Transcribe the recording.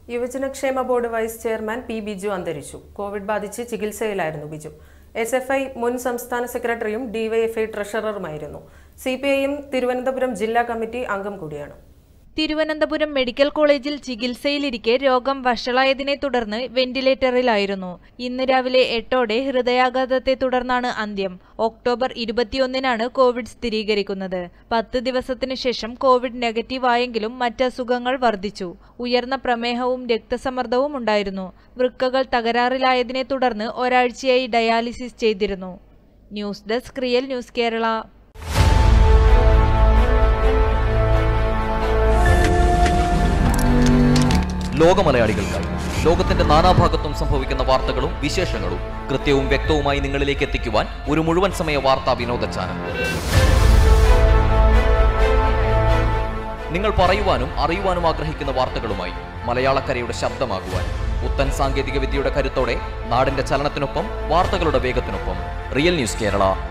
യുവജനക്ഷേമ board vice chairman P Biju അന്തരിച്ചു Covid ബാധിച്ച് ചികിത്സയിലായിരുന്നു ബിജു എസ് എഫ് ഐ മുൻ സംസ്ഥാന സെക്രട്ടറിയും ഡിവൈഎഫ്ഐ ട്രഷററുമായിരുന്നു C P I M Thiruvananthapuram ജില്ലാ കമ്മിറ്റി അംഗം കൂടിയാണ് തിരുവനന്തപുരം മെഡിക്കൽ കോളേജിൽ ചികിത്സയിലിരിക്കെ രോഗം വഷളായതിനെ തുടർന്ന് വെന്റിലേറ്ററിലായിരുന്നു ഇന്ന് രാവിലെ എട്ടോടെ ഹൃദയാഘാതത്തെ തുടർന്നാണ് അന്ത്യം ഒക്ടോബർ ഇരുപത്തിയൊന്നിനാണ് കോവിഡ് സ്ഥിരീകരിക്കുന്നത് പത്ത് ദിവസത്തിനു ശേഷം കോവിഡ് നെഗറ്റീവ് ആയെങ്കിലും മറ്റസുഖങ്ങൾ വർദ്ധിച്ചു ഉയർന്ന പ്രമേഹവും രക്തസമ്മർദ്ദവും ഉണ്ടായിരുന്നു വൃക്കകൾ തകരാറിലായതിനെ തുടർന്ന് ഒരാഴ്ചയായി ഡയാലിസിസ് ചെയ്തിരുന്നു news desk real news Kerala ലോകമലയാളികൾക്കായി ലോകത്തിന്റെ നാനാഭാഗത്തും സംഭവിക്കുന്ന വാർത്തകളും വിശേഷങ്ങളും കൃത്യവും വ്യക്തവുമായി നിങ്ങളിലേക്ക് എത്തിക്കുവാൻ ഒരു മുഴുവൻ സമയ വാർത്താ വിനോദ ചാനൽ നിങ്ങൾ പറയുവാനും അറിയുവാനും ആഗ്രഹിക്കുന്ന വാർത്തകളുമായി മലയാളക്കരയുടെ ശബ്ദമാകുവാൻ പുത്തൻ സാങ്കേതിക വിദ്യയുടെ കരുത്തോടെ നാടിന്റെ ചലനത്തിനൊപ്പം വാർത്തകളുടെ വേഗത്തിനൊപ്പം റിയൽ ന്യൂസ് കേരള